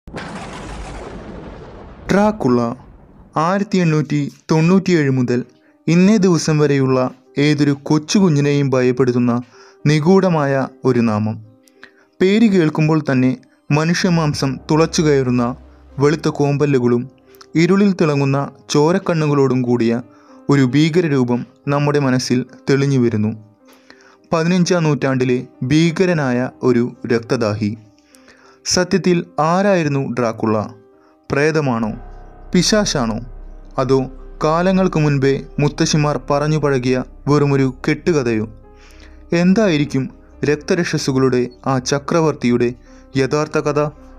Dracula ആയിരത്തി എണ്ണൂറ്റി തൊണ്ണൂറ്റിയേഴ് മുതൽ ഇന്നേ ദിവസം വരെയുള്ള ഏതൊരു കൊച്ചു കുഞ്ഞിനെയും ഭയപ്പെടുത്തുന്ന നിഗൂഢമായ ഒരു നാമം പേര് കേൾക്കുമ്പോൾ തന്നെ മനുഷ്യമാംസം തുളച്ചു കയറുന്ന വെളുത്ത കോമ്പല്ലുകളും ഇരുളിൽ തിളങ്ങുന്ന ചോരക്കണ്ണുകളോടും കൂടിയ ഒരു ഭീകരരൂപം നമ്മുടെ മനസ്സിൽ തെളിഞ്ഞു വരുന്നു പതിനഞ്ചാം നൂറ്റാണ്ടിലെ ഭീകരനായ ഒരു രക്തദാഹി സത്യത്തിൽ ആരായിരുന്നു ഡ്രാക്കുള പ്രേതമാണോ പിശാശാണോ അതോ കാലങ്ങൾക്ക് മുൻപേ മുത്തശ്ശിമാർ പറഞ്ഞു പഴകിയ വെറുമൊരു കെട്ടുകഥയോ എന്തായിരിക്കും രക്തരക്ഷസുകളുടെ ആ ചക്രവർത്തിയുടെ യഥാർത്ഥ കഥ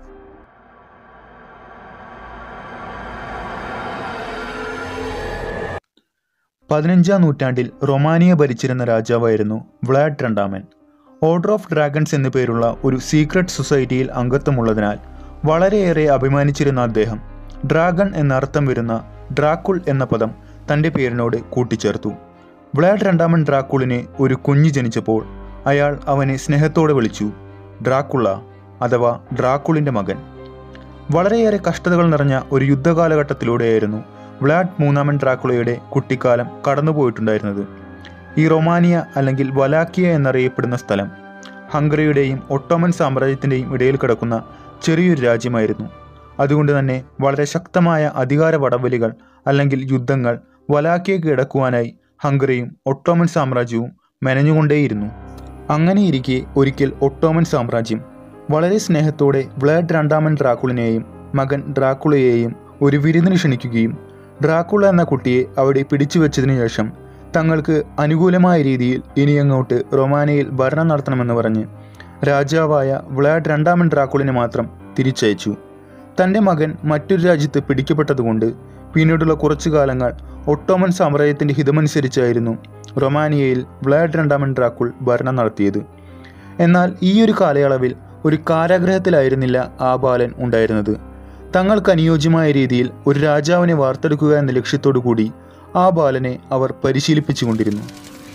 പതിനഞ്ചാം നൂറ്റാണ്ടിൽ റൊമാനിയ ഭരിച്ചിരുന്ന രാജാവായിരുന്നു വ്ളാഡ് രണ്ടാമൻ ഓർഡർ ഓഫ് ഡ്രാഗൺസ് എന്നു പേരുള്ള ഒരു സീക്രട്ട് സൊസൈറ്റിയിൽ അംഗത്വമുള്ളതിനാൽ വളരെയേറെ അഭിമാനിച്ചിരുന്ന അദ്ദേഹം ഡ്രാഗൺ എന്നർത്ഥം വരുന്ന ഡ്രാക്കുൾ എന്ന പദം തൻ്റെ പേരിനോട് കൂട്ടിച്ചേർത്തു വ്ളാഡ് രണ്ടാമൻ ഡ്രാക്കുളിന് ഒരു കുഞ്ഞ് ജനിച്ചപ്പോൾ അയാൾ അവനെ സ്നേഹത്തോടെ വിളിച്ചു ഡ്രാക്കുള അഥവാ ഡ്രാക്കുളിൻ്റെ മകൻ വളരെയേറെ കഷ്ടതകൾ നിറഞ്ഞ ഒരു യുദ്ധകാലഘട്ടത്തിലൂടെയായിരുന്നു വ്ളാഡ് മൂന്നാമൻ ഡ്രാക്കുളയുടെ കുട്ടിക്കാലം കടന്നുപോയിട്ടുണ്ടായിരുന്നത് ഈ റൊമാനിയ അല്ലെങ്കിൽ വലാക്കിയ എന്നറിയപ്പെടുന്ന സ്ഥലം ഹംഗറിയുടെയും ഒട്ടോമൻ സാമ്രാജ്യത്തിൻ്റെയും ഇടയിൽ കിടക്കുന്ന ചെറിയൊരു രാജ്യമായിരുന്നു അതുകൊണ്ട് തന്നെ വളരെ ശക്തമായ അധികാര വടംവലികൾ അല്ലെങ്കിൽ യുദ്ധങ്ങൾ വലാക്കിയ കീഴടക്കുവാനായി ഹംഗറിയും ഒട്ടോമൻ സാമ്രാജ്യവും മെനഞ്ഞുകൊണ്ടേയിരുന്നു അങ്ങനെയിരിക്കെ ഒരിക്കൽ ഒട്ടോമൻ സാമ്രാജ്യം വളരെ സ്നേഹത്തോടെ വ്ളാഡ് രണ്ടാമൻ ഡ്രാക്കുളിനെയും മകൻ ഡ്രാക്കുളയെയും ഒരു വിരുന്നിന് ക്ഷണിക്കുകയും ഡ്രാക്കുള എന്ന കുട്ടിയെ അവിടെ പിടിച്ചു വെച്ചതിനു ശേഷം തങ്ങൾക്ക് അനുകൂലമായ രീതിയിൽ ഇനിയങ്ങോട്ട് റൊമാനിയയിൽ ഭരണം നടത്തണമെന്ന് പറഞ്ഞ് രാജാവായ വ്ളാഡ് രണ്ടാമൻ ഡ്രാക്കുളിനെ മാത്രം തിരിച്ചയച്ചു തൻ്റെ മകൻ മറ്റൊരു രാജ്യത്ത് പിടിക്കപ്പെട്ടതുകൊണ്ട് പിന്നീടുള്ള കുറച്ചു കാലങ്ങൾ ഒട്ടോമൻ സാമ്രാജ്യത്തിൻ്റെ ഹിതമനുസരിച്ചായിരുന്നു റൊമാനിയയിൽ വ്ളാഡ് രണ്ടാമൻ ഡ്രാക്കുൾ ഭരണം നടത്തിയത് എന്നാൽ ഈ ഒരു കാലയളവിൽ ഒരു കാരാഗ്രഹത്തിലായിരുന്നില്ല ആ ബാലൻ ഉണ്ടായിരുന്നത് തങ്ങൾക്ക് അനുയോജ്യമായ രീതിയിൽ ഒരു രാജാവിനെ വാർത്തെടുക്കുക എന്ന ലക്ഷ്യത്തോടു കൂടി ആ ബാലനെ അവർ പരിശീലിപ്പിച്ചുകൊണ്ടിരുന്നു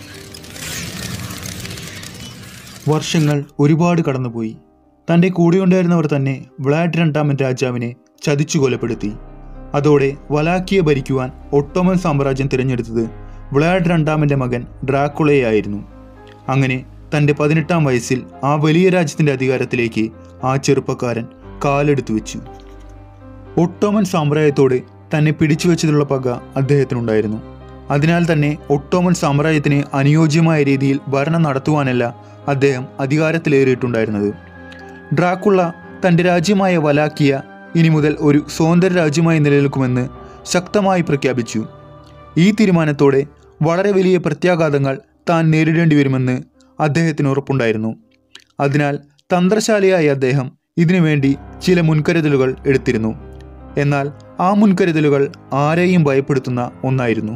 വർഷങ്ങൾ ഒരുപാട് കടന്നുപോയി തൻ്റെ കൂടെയുണ്ടായിരുന്നവർ തന്നെ വ്ളാഡ് രണ്ടാമൻ രാജാവിനെ ചതിച്ചു കൊലപ്പെടുത്തി അതോടെ വലാക്കിയ ഭരിക്കുവാൻ ഒട്ടോമൻ സാമ്രാജ്യം തിരഞ്ഞെടുത്തത് വ്ളാഡ് രണ്ടാമൻ്റെ മകൻ ഡ്രാക്കുളയായിരുന്നു അങ്ങനെ തൻ്റെ പതിനെട്ടാം വയസ്സിൽ ആ വലിയ രാജ്യത്തിൻ്റെ അധികാരത്തിലേക്ക് ആ ചെറുപ്പക്കാരൻ കാലെടുത്തു വെച്ചു ഒട്ടോമൻ സാമ്രാജ്യത്തോട് തന്നെ പിടിച്ചു വെച്ചതിലുള്ള പക അദ്ദേഹത്തിനുണ്ടായിരുന്നു അതിനാൽ തന്നെ ഒട്ടോമൻ സാമ്രാജ്യത്തിന് അനുയോജ്യമായ രീതിയിൽ ഭരണം നടത്തുവാനല്ല അദ്ദേഹം അധികാരത്തിലേറിയിട്ടുണ്ടായിരുന്നത് ഡ്രാക്കുള്ള തൻ്റെ രാജ്യമായ വലാക്കിയ ഇനി മുതൽ ഒരു സ്വതന്ത്ര രാജ്യമായി നിലനിൽക്കുമെന്ന് ശക്തമായി പ്രഖ്യാപിച്ചു ഈ തീരുമാനത്തോടെ വളരെ വലിയ പ്രത്യാഘാതങ്ങൾ താൻ നേരിടേണ്ടി വരുമെന്ന് അദ്ദേഹത്തിന് ഉറപ്പുണ്ടായിരുന്നു അതിനാൽ തന്ത്രശാലിയായ അദ്ദേഹം ഇതിനുവേണ്ടി ചില മുൻകരുതലുകൾ എടുത്തിരുന്നു എന്നാൽ ആ മുൻകരുതലുകൾ ആരെയും ഭയപ്പെടുത്തുന്ന ഒന്നായിരുന്നു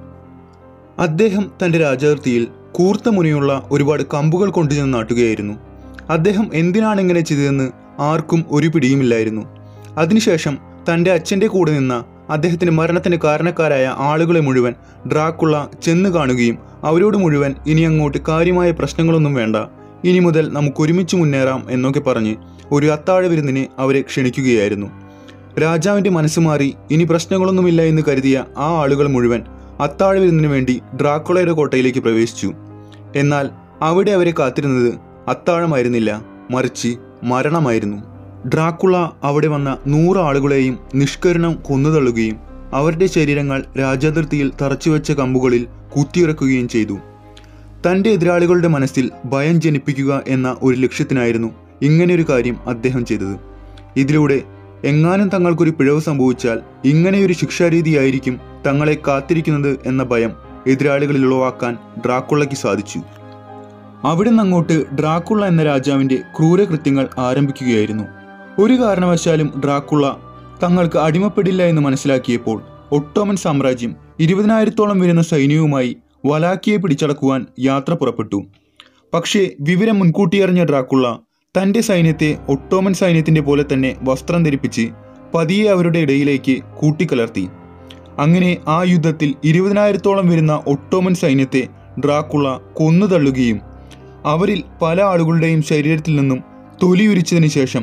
അദ്ദേഹം തൻ്റെ രാജാവൃത്തിയിൽ കൂർത്ത മുനിയുള്ള ഒരുപാട് കമ്പുകൾ കൊണ്ടുചെന്ന് നാട്ടുകയായിരുന്നു അദ്ദേഹം എന്തിനാണ് ഇങ്ങനെ ചെയ്തതെന്ന് ആർക്കും ഒരു പിടിയുമില്ലായിരുന്നു അതിനുശേഷം തൻ്റെ അച്ഛൻ്റെ കൂടെ നിന്ന അദ്ദേഹത്തിൻ്റെ മരണത്തിന് കാരണക്കാരായ ആളുകളെ മുഴുവൻ ഡ്രാക്കുള്ള ചെന്ന് കാണുകയും അവരോട് മുഴുവൻ ഇനി അങ്ങോട്ട് കാര്യമായ പ്രശ്നങ്ങളൊന്നും വേണ്ട ഇനി മുതൽ നമുക്ക് ഒരുമിച്ച് മുന്നേറാം എന്നൊക്കെ പറഞ്ഞ് ഒരു അത്താഴ വിരുന്നിനെ അവരെ ക്ഷണിക്കുകയായിരുന്നു രാജാവിൻ്റെ മനസ്സ് മാറി ഇനി പ്രശ്നങ്ങളൊന്നുമില്ല എന്ന് കരുതിയ ആ ആളുകൾ മുഴുവൻ അത്താഴ വിരുന്നിനു വേണ്ടി ഡ്രാക്കുളയുടെ കോട്ടയിലേക്ക് പ്രവേശിച്ചു എന്നാൽ അവിടെ അവരെ കാത്തിരുന്നത് അത്താഴമായിരുന്നില്ല മറിച്ച് മരണമായിരുന്നു ഡ്രാക്കുള അവിടെ വന്ന നൂറ് ആളുകളെയും നിഷ്കരുണം കൊന്നുതള്ളുകയും അവരുടെ ശരീരങ്ങൾ രാജാതിർത്തിയിൽ തറച്ചുവെച്ച കമ്പുകളിൽ കുത്തിയിറക്കുകയും ചെയ്തു തൻ്റെ എതിരാളികളുടെ മനസ്സിൽ ഭയം ജനിപ്പിക്കുക എന്ന ഒരു ലക്ഷ്യത്തിനായിരുന്നു ഇങ്ങനെയൊരു കാര്യം അദ്ദേഹം ചെയ്തത് ഇതിലൂടെ എങ്ങാനും തങ്ങൾക്കൊരു പിഴവ് സംഭവിച്ചാൽ ഇങ്ങനെയൊരു ശിക്ഷാരീതിയായിരിക്കും തങ്ങളെ കാത്തിരിക്കുന്നത് എന്ന ഭയം എതിരാളികളിൽ ഉളവാക്കാൻ ഡ്രാക്കുള്ളയ്ക്ക് സാധിച്ചു അവിടെ നിന്നങ്ങോട്ട് ഡ്രാക്കുള്ള എന്ന രാജാവിൻ്റെ ക്രൂരകൃത്യങ്ങൾ ആരംഭിക്കുകയായിരുന്നു ഒരു കാരണവശാലും ഡ്രാക്കുള്ള തങ്ങൾക്ക് അടിമപ്പെടില്ല എന്ന് മനസ്സിലാക്കിയപ്പോൾ ഒട്ടോമൻ സാമ്രാജ്യം ഇരുപതിനായിരത്തോളം വരുന്ന സൈന്യവുമായി വലാക്കിയെ പിടിച്ചടക്കുവാൻ യാത്ര പുറപ്പെട്ടു പക്ഷേ വിവരം മുൻകൂട്ടിയറിഞ്ഞ ഡ്രാക്കുള്ള തൻ്റെ സൈന്യത്തെ ഒട്ടോമൻ സൈന്യത്തിൻ്റെ പോലെ തന്നെ വസ്ത്രം ധരിപ്പിച്ച് പതിയെ അവരുടെ ഇടയിലേക്ക് കൂട്ടിക്കലർത്തി അങ്ങനെ ആ യുദ്ധത്തിൽ ഇരുപതിനായിരത്തോളം വരുന്ന ഒട്ടോമൻ സൈന്യത്തെ ഡ്രാക്കുള കൊന്നുതള്ളുകയും അവരിൽ പല ആളുകളുടെയും ശരീരത്തിൽ നിന്നും തൊലിയുരിച്ചതിന് ശേഷം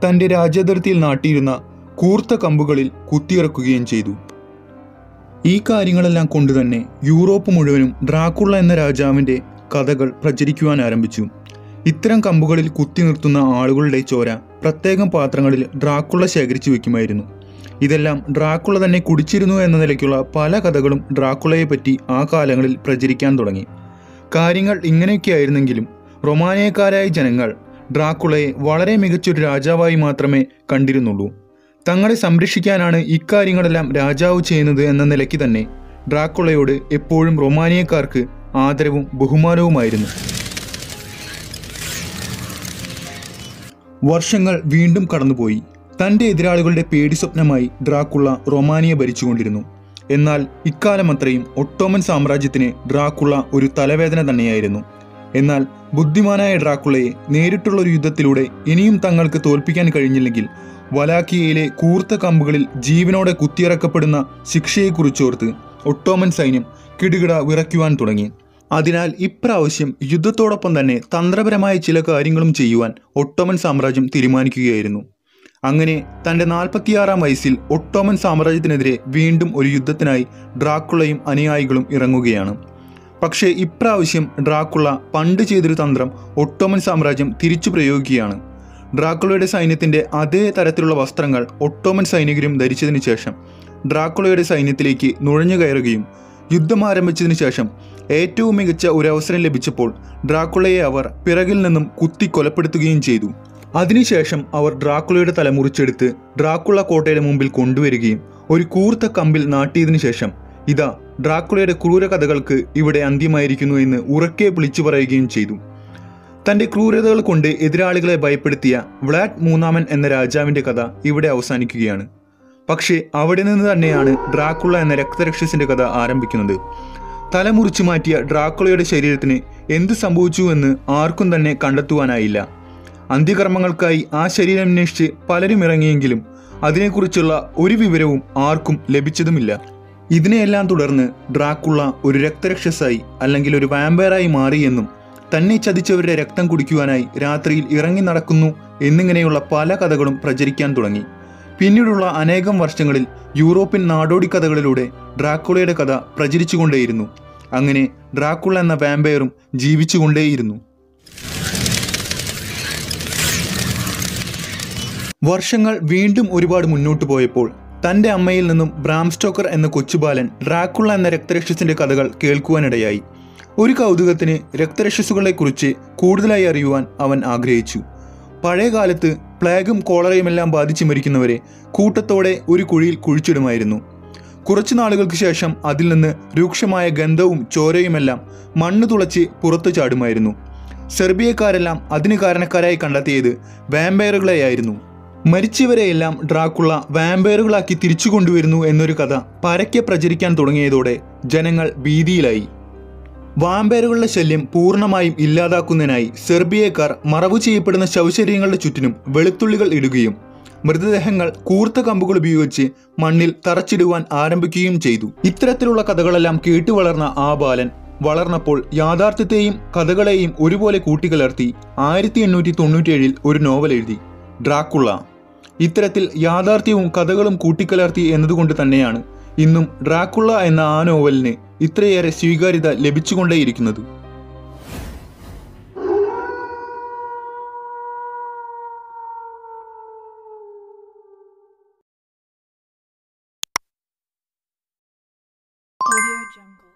തന്റെ രാജ്യാതിർത്തിയിൽ നാട്ടിയിരുന്ന കൂർത്ത കമ്പുകളിൽ കുത്തിയിറക്കുകയും ചെയ്തു ഈ കാര്യങ്ങളെല്ലാം കൊണ്ടുതന്നെ യൂറോപ്പ് മുഴുവനും ഡ്രാക്കുള്ള എന്ന രാജാവിന്റെ കഥകൾ പ്രചരിക്കുവാൻ ആരംഭിച്ചു ഇത്തരം കമ്പുകളിൽ കുത്തി നിർത്തുന്ന ആളുകളുടെ ചോര പ്രത്യേകം പാത്രങ്ങളിൽ ഡ്രാക്കുള്ള ശേഖരിച്ചു വെക്കുമായിരുന്നു ഇതെല്ലാം ഡ്രാക്കുള്ള തന്നെ കുടിച്ചിരുന്നു എന്ന നിലയ്ക്കുള്ള പല കഥകളും ഡ്രാക്കുളയെ പറ്റി ആ കാലങ്ങളിൽ പ്രചരിക്കാൻ തുടങ്ങി കാര്യങ്ങൾ ഇങ്ങനെയൊക്കെയായിരുന്നെങ്കിലും റൊമാനിയക്കാരായ ജനങ്ങൾ ഡ്രാക്കുളയെ വളരെ മികച്ചൊരു രാജാവായി മാത്രമേ കണ്ടിരുന്നുള്ളൂ തങ്ങളെ സംരക്ഷിക്കാനാണ് ഇക്കാര്യങ്ങളെല്ലാം രാജാവ് ചെയ്യുന്നത് എന്ന നിലയ്ക്ക് തന്നെ ഡ്രാക്കുളയോട് എപ്പോഴും റൊമാനിയക്കാർക്ക് ആദരവും ബഹുമാനവുമായിരുന്നു വർഷങ്ങൾ വീണ്ടും കടന്നുപോയി തന്റെ എതിരാളികളുടെ പേടി സ്വപ്നമായി ഡ്രാക്കുള്ള റൊമാനിയ ഭരിച്ചുകൊണ്ടിരുന്നു എന്നാൽ ഇക്കാലം അത്രയും ഒട്ടോമൻ സാമ്രാജ്യത്തിന് ഡ്രാക്കുള്ള ഒരു തലവേദന തന്നെയായിരുന്നു എന്നാൽ ബുദ്ധിമാനായ ഡ്രാക്കുളയെ നേരിട്ടുള്ള ഒരു യുദ്ധത്തിലൂടെ ഇനിയും തങ്ങൾക്ക് തോൽപ്പിക്കാൻ കഴിഞ്ഞില്ലെങ്കിൽ വലാക്കിയയിലെ കൂർത്ത കമ്പുകളിൽ ജീവനോടെ കുത്തിയിറക്കപ്പെടുന്ന ശിക്ഷയെക്കുറിച്ചോർത്ത് ഒട്ടോമൻ സൈന്യം കിടുകിട വിറയ്ക്കുവാൻ തുടങ്ങി അതിനാൽ ഇപ്രാവശ്യം യുദ്ധത്തോടൊപ്പം തന്നെ തന്ത്രപരമായ ചില കാര്യങ്ങളും ചെയ്യുവാൻ ഒട്ടോമൻ സാമ്രാജ്യം തീരുമാനിക്കുകയായിരുന്നു അങ്ങനെ തന്റെ നാൽപ്പത്തിയാറാം വയസ്സിൽ ഒട്ടോമൻ സാമ്രാജ്യത്തിനെതിരെ വീണ്ടും ഒരു യുദ്ധത്തിനായി ഡ്രാക്കുളയും അനുയായികളും ഇറങ്ങുകയാണ് പക്ഷേ ഇപ്രാവശ്യം ഡ്രാക്കുള പണ്ട് ചെയ്തൊരു തന്ത്രം ഒട്ടോമൻ സാമ്രാജ്യം തിരിച്ചു പ്രയോഗിക്കുകയാണ് ഡ്രാക്കുളയുടെ സൈന്യത്തിന്റെ അതേ തരത്തിലുള്ള വസ്ത്രങ്ങൾ ഒട്ടോമൻ സൈനികരും ധരിച്ചതിനു ശേഷം ഡ്രാക്കുളയുടെ സൈന്യത്തിലേക്ക് നുഴഞ്ഞു കയറുകയും യുദ്ധം ആരംഭിച്ചതിനു ശേഷം ഏറ്റവും മികച്ച ഒരു അവസരം ലഭിച്ചപ്പോൾ ഡ്രാക്കുളയെ അവർ പിറകിൽ നിന്നും കുത്തി കൊലപ്പെടുത്തുകയും ചെയ്തു അതിനുശേഷം അവർ ഡ്രാക്കുളയുടെ തല മുറിച്ചെടുത്ത് ഡ്രാക്കുള കോട്ടയുടെ മുമ്പിൽ കൊണ്ടുവരികയും ഒരു കൂർത്ത കമ്പിൽ നാട്ടിയതിനു ശേഷം ഇതാ ഡ്രാക്കുളയുടെ ക്രൂര കഥകൾക്ക് ഇവിടെ അന്ത്യമായിരിക്കുന്നു എന്ന് ഉറക്കെ വിളിച്ചു പറയുകയും ചെയ്തു തന്റെ ക്രൂരതകൾ കൊണ്ട് എതിരാളികളെ ഭയപ്പെടുത്തിയ വ്ലാഡ് മൂന്നാമൻ എന്ന രാജാവിന്റെ കഥ ഇവിടെ അവസാനിക്കുകയാണ് പക്ഷേ അവിടെ നിന്ന് തന്നെയാണ് ഡ്രാക്കുള എന്ന രക്തരക്ഷസിന്റെ കഥ ആരംഭിക്കുന്നത് തലമുറിച്ചു മാറ്റിയ ഡ്രാക്കുളയുടെ ശരീരത്തിന് എന്ത് സംഭവിച്ചു എന്ന് ആർക്കും തന്നെ കണ്ടെത്തുവാനായില്ല അന്ത്യകർമ്മങ്ങൾക്കായി ആ ശരീരം അന്വേഷിച്ച് പലരും ഇറങ്ങിയെങ്കിലും അതിനെക്കുറിച്ചുള്ള ഒരു വിവരവും ആർക്കും ലഭിച്ചതുമില്ല ഇതിനെയെല്ലാം തുടർന്ന് ഡ്രാക്കുള്ള ഒരു രക്തരക്ഷസായി അല്ലെങ്കിൽ ഒരു വാമ്പയറായി മാറിയെന്നും തന്നെ ചതിച്ചവരുടെ രക്തം കുടിക്കുവാനായി രാത്രിയിൽ ഇറങ്ങി നടക്കുന്നു എന്നിങ്ങനെയുള്ള പല കഥകളും പ്രചരിക്കാൻ തുടങ്ങി പിന്നീടുള്ള അനേകം വർഷങ്ങളിൽ യൂറോപ്യൻ നാടോടി കഥകളിലൂടെ ഡ്രാക്കുളയുടെ കഥ പ്രചരിച്ചുകൊണ്ടേയിരുന്നു അങ്ങനെ ഡ്രാക്കുള എന്ന വാമ്പയറും ജീവിച്ചുകൊണ്ടേയിരുന്നു വർഷങ്ങൾ വീണ്ടും ഒരുപാട് മുന്നോട്ട് പോയപ്പോൾ തന്റെ അമ്മയിൽ നിന്നും ബ്രാം സ്റ്റോക്കർ എന്ന കൊച്ചുബാലൻ ഡ്രാക്കുള എന്ന രക്തരക്ഷസിന്റെ കഥകൾ കേൾക്കുവാനിടയായി ഒരു കൗതുകത്തിന് രക്തരക്ഷസുകളെക്കുറിച്ച് കൂടുതലായി അറിയുവാൻ അവൻ ആഗ്രഹിച്ചു പഴയ കാലത്ത് പ്ലേഗും കോളറയുമെല്ലാം ബാധിച്ചു മരിക്കുന്നവരെ കൂട്ടത്തോടെ ഒരു കുഴിയിൽ കുഴിച്ചിടുമായിരുന്നു കുറച്ചു നാളുകൾക്ക് ശേഷം അതിൽ നിന്ന് രൂക്ഷമായ ഗന്ധവും ചോരയുമെല്ലാം മണ്ണ് തുളച്ച് പുറത്തു ചാടുമായിരുന്നു സെർബിയക്കാരെല്ലാം അതിന് കാരണക്കാരായി കണ്ടെത്തിയത് വാമ്പയറുകളെയായിരുന്നു മരിച്ചവരെയെല്ലാം ഡ്രാക്കുള്ള വാമ്പയറുകളാക്കി തിരിച്ചു കൊണ്ടുവരുന്നു എന്നൊരു കഥ പരക്കെ പ്രചരിക്കാൻ തുടങ്ങിയതോടെ ജനങ്ങൾ ഭീതിയിലായി വാമ്പയറുകളുടെ ശല്യം പൂർണ്ണമായും ഇല്ലാതാക്കുന്നതിനായി സെർബിയക്കാർ മറവു ചെയ്യപ്പെടുന്ന ശവശരീരങ്ങളുടെ ചുറ്റിനും വെളുത്തുള്ളികൾ ഇടുകയും മൃതദേഹങ്ങൾ കൂർത്ത കമ്പുകൾ ഉപയോഗിച്ച് മണ്ണിൽ തറച്ചിടുവാൻ ആരംഭിക്കുകയും ചെയ്തു ഇത്തരത്തിലുള്ള കഥകളെല്ലാം കേട്ടു വളർന്ന ആ ബാലൻ വളർന്നപ്പോൾ യാഥാർത്ഥ്യത്തെയും കഥകളെയും ഒരുപോലെ കൂട്ടിക്കലർത്തി ആയിരത്തി എണ്ണൂറ്റി തൊണ്ണൂറ്റിയേഴിൽ ഒരു നോവൽ എഴുതി ഡ്രാക്കുള്ള ഇത്തരത്തിൽ യാഥാർത്ഥ്യവും കഥകളും കൂട്ടിക്കലർത്തി എന്നതുകൊണ്ട് തന്നെയാണ് ഇന്നും ഡ്രാക്കുള്ള എന്ന ആ നോവലിന് ഇത്രയേറെ സ്വീകാര്യത ലഭിച്ചുകൊണ്ടേയിരിക്കുന്നത് Audio Jungle.